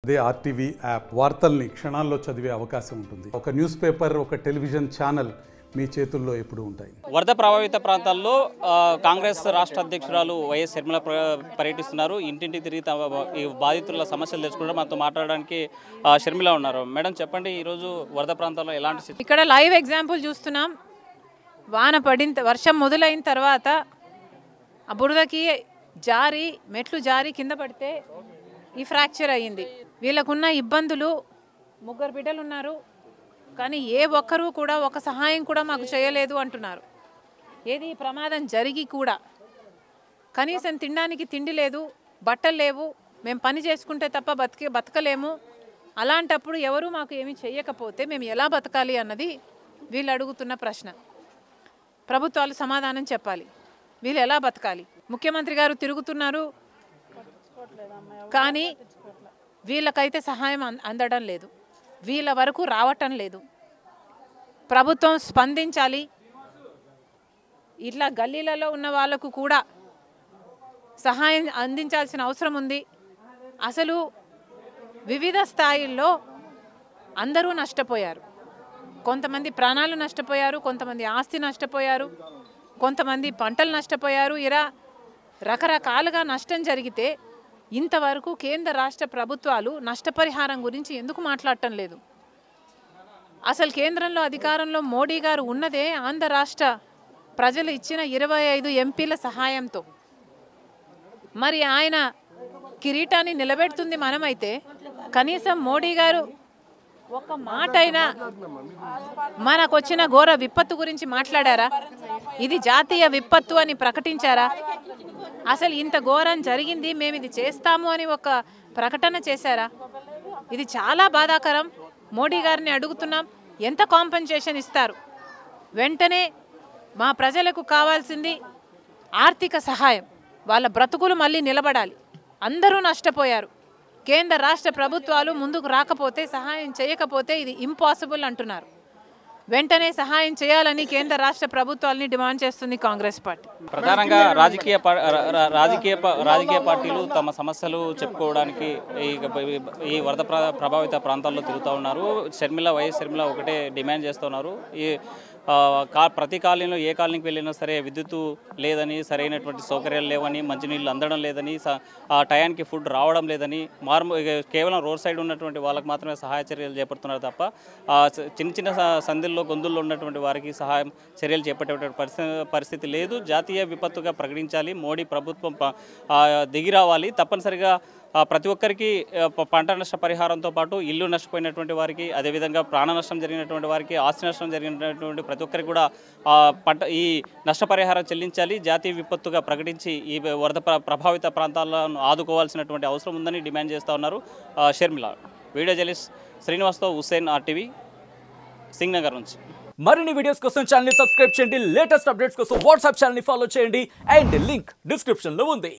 అదే RTV app వార్తల్ని క్షణాల్లో చదివే అవకాశం ఉంటుంది ఒక న్యూస్ పేపర్ ఒక టెలివిజన్ ఛానల్ మీ చేతుల్లో ఎప్పుడూ ఉంటాయి వరద ప్రభావిత ప్రాంతాల్లో ఆ, కాంగ్రెస్ రాష్ట్ర అధ్యక్షురాలు వైఎస్ శర్మిల ప్ర- పర్యటిస్తున్నారు ఇంటింటి తిరిగి తమ ఈ బాధితుల సమస్యలు తెలుసుకుంటే మనతో మాట్లాడడానికి ఆ, షర్మిల ఉన్నారు మేడం చెప్పండి ఈరోజు వరద ప్రాంతాల్లో ఎలాంటి సిచ్యు- ఇక్కడ లైవ్ ఎగ్జాంపుల్ చూస్తున్నాం వాన పడిన వర్షం మొదలైన తర్వాత ఆ బురదకి జారి మెట్లు జారి కింద పడితే ఈ ఫ్రాక్చర్ అయ్యింది వీళ్ళకున్న ఇబ్బందులు ముగ్గురు బిడ్డలు ఉన్నారు కానీ ఏ ఒక్కరూ కూడా ఒక సహాయం కూడా మాకు చేయలేదు అంటున్నారు ఏది ఈ ప్రమాదం జరిగి కూడా కనీసం తినడానికి తిండి లేదు బట్టలు లేవు మేము పని చేసుకుంటే తప్ప బతికే బతకలేము అలాంటప్పుడు ఎవరు మాకు ఏమీ చేయకపోతే మేము ఎలా బతకాలి అన్నది వీళ్ళు అడుగుతున్న ప్రశ్న ప్రభుత్వాలు సమాధానం చెప్పాలి వీళ్ళు ఎలా బతకాలి ముఖ్యమంత్రి గారు తిరుగుతున్నారు కానీ వీళ్ళకైతే సహాయం అం- అందడం లేదు వీళ్ళ వరకు రావటం లేదు ప్రభుత్వం స్పందించాలి ఇట్లా గల్లీలలో ఉన్న వాళ్ళకు కూడా సహాయం అందించాల్సిన అవసరం ఉంది అసలు వివిధ స్థాయిల్లో అందరూ నష్టపోయారు కొంతమంది ప్రాణాలు నష్టపోయారు కొంతమంది ఆస్తి నష్టపోయారు కొంతమంది పంటలు నష్టపోయారు ఇలా రకరకాలుగా నష్టం జరిగితే ఇంతవరకు కేంద్ర రాష్ట్ర ప్రభుత్వాలు నష్టపరిహారం గురించి ఎందుకు మాట్లాడటం లేదు అసలు కేంద్రంలో అధికారంలో మోడీ గారు ఉన్నదే ఆంధ్ర రాష్ట్ర ప్రజలు ఇచ్చిన ఇరవై ఐదు ఎంపీల సహాయంతో మరి ఆయన కిరీటాన్ని నిలబెడుతుంది మనమైతే కనీసం మోడీ గారు ఒక మాట అయినా మనకు వచ్చిన ఘోర విపత్తు గురించి మాట్లాడారా ఇది జాతీయ విపత్తు అని ప్రకటించారా అసలు ఇంత ఘోరం జరిగింది మేము ఇది చేస్తాము అని ఒక ప్రకటన చేశారా ఇది చాలా బాధాకరం మోడీ గారిని అడుగుతున్నాం ఎంత కాంపెన్సేషన్ ఇస్తారు వెంటనే మా ప్రజలకు కావాల్సింది ఆర్థిక సహాయం వాళ్ళ బ్రతుకులు మళ్ళీ నిలబడాలి అందరూ నష్టపోయారు కేంద్ర రాష్ట్ర ప్రభుత్వాలు ముందుకు రాకపోతే సహాయం చేయకపోతే ఇది ఇంపాసిబుల్ అంటున్నారు వెంటనే సహాయం చేయాలని కేంద్ర రాష్ట్ర ప్రభుత్వాలని డిమాండ్ చేస్తుంది కాంగ్రెస్ పార్టీ ప్రధానంగా రాజకీయ పా- రా- రా- రాజకీయ పా- రాజకీయ పార్టీలు తమ సమస్యలు చెప్పుకోవడానికి ఈ ఈ వరద ప్ర- ప్రభావిత ప్రాంతాల్లో తిరుగుతూ ఉన్నారు షర్మిల వైఎస్ షర్మిల ఒకటే డిమాండ్ చేస్తున్నారు ఈ ఆ, కా ప్రతి కాలనీలో ఏ కాలనీకి వెళ్ళినా సరే విద్యుత్తు లేదని సరైనటువంటి సౌకర్యాలు లేవని మంచినీళ్ళు అందడం లేదని స- ఆ టయానికి ఫుడ్ రావడం లేదని మారు కేవలం రోడ్ సైడ్ ఉన్నటువంటి వాళ్ళకి మాత్రమే సహాయ చర్యలు చేపడుతున్నారు తప్ప ఆ, స- చిన్న చిన్న స- సందుల్లో గొంతుల్లో ఉన్నటువంటి వారికి సహాయం చర్యలు చేపట్టేటువంటి పరిస్థితి పరిస్థితి లేదు జాతీయ విపత్తుగా ప్రకటించాలి మోడీ ప్రభుత్వం ప- ఆ, దిగి రావాలి తప్పనిసరిగా ఆ, ప్రతి ఒక్కరికి ఆ, ప- పంట నష్ట పరిహారంతో పాటు ఇల్లు నష్టపోయినటువంటి వారికి అదేవిధంగా ప్రాణ నష్టం జరిగినటువంటి వారికి ఆస్తి నష్టం జరిగినటువంటి ప్రతి ఒక్కరికి కూడా ఆ, పంట ఈ నష్టపరిహారం చెల్లించాలి జాతీయ విపత్తుగా ప్రకటించి ఈ వరద ప్ర- ప్రభావిత ప్రాంతాలను ఆదుకోవాల్సినటువంటి అవసరం ఉందని డిమాండ్ చేస్తూ ఉన్నారు ఆ, షర్మిల వీడియో జర్నలిస్ట్ శ్రీనివాస్తో హుస్సేన్ ఆర్టీవీ సింగ్నగర్ నుంచి మరిన్ని వీడియోస్ కోసం ఛానల్ సబ్స్క్రైబ్ చేయండి లేటెస్ట్ అప్డేట్స్ కోసం వాట్సాప్ ఛానల్ ఫాలో చేయండి అండ్ లింక్ డిస్క్రిప్షన్ లో ఉంది